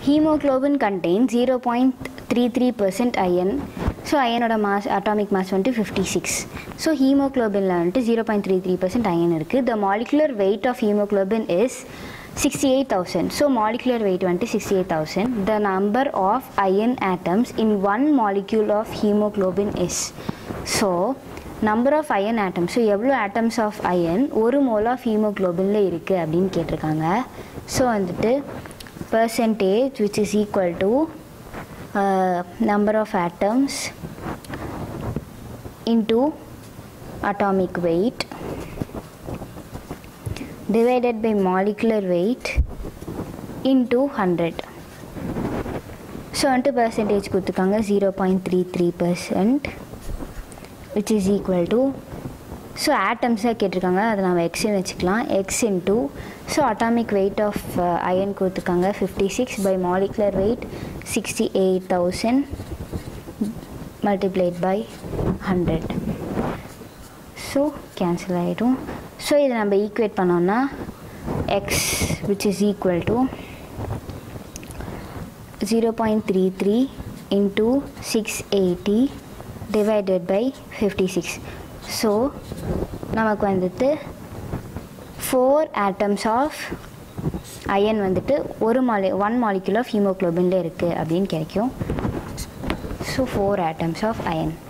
haemoglobin contain zero point three three percent iron so அயனோட mass atomic mass வந்துட்டு fifty six so ஹீமோக்ளோபினில் வந்துட்டு zero point three three percent iron இருக்குது the molecular weight of haemoglobin is sixty eight thousand so molecular weight வந்துட்டு sixty eight thousand the number of iron atoms in one molecule of haemoglobin is so number of iron atoms so எவ்வளோ atoms of iron ஒரு mole of ஹீமோக்ளோபினில் இருக்குது அப்படின்னு கேட்டிருக்காங்க so வந்துட்டு percentage which is equal to uh, number of atoms into atomic weight divided by molecular weight into 100 so வந்துட்டு percentage கொடுத்துருக்காங்க zero point three three percent which is equal to so ஆட்டம்ஸாக கேட்டிருக்காங்க அதை நம்ம எக்ஸ்ன்னு வச்சுக்கலாம் x into so atomic weight of iron கொடுத்துருக்காங்க fifty six by molecular weight sixty eight thousand multiplied by hundred so cancel ஆகிடும் so இதை நம்ம ஈக்குவேட் பண்ணோம்னா x which is equal to zero point three three into six eighty divided by fifty six so நமக்கு வந்துட்டு four atoms of iron வந்துட்டு ஒரு மாலி one molecule of ஹீமோக்ளோபின்ல இருக்குது அப்படின்னு கிடைக்கும் so four atoms of iron